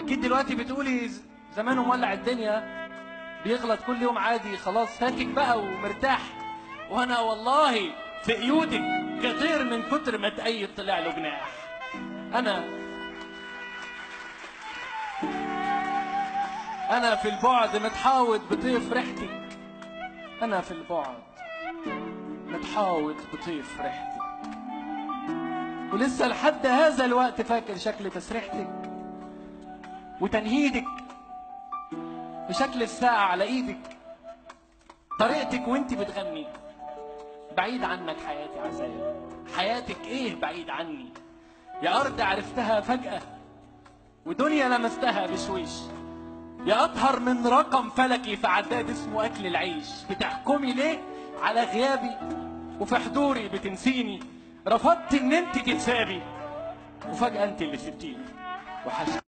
اكيد دلوقتي بتقولي ز- زمانه مولع الدنيا بيغلط كل يوم عادي خلاص فاكك بقى ومرتاح وانا والله في قيودك كطير من كتر ما تأيد طلع له جناح انا انا في البعد متحاوط بطيف ريحتك انا في البعد متحاوط بطيف ريحتك ولسه لحد هذا الوقت فاكر شكل تسريحتك وتنهيدك بشكل الساعة على ايدك طريقتك وانت بتغني بعيد عنك حياتي عذاب حياتك ايه بعيد عني يا ارض عرفتها فجأة ودنيا لمستها بشويش يا اطهر من رقم فلكي في عداد اسمه اكل العيش بتحكمي ليه على غيابي وفي حضوري بتنسيني رفضت ان انت تتسابي وفجأة انت اللي سبتيني وحشت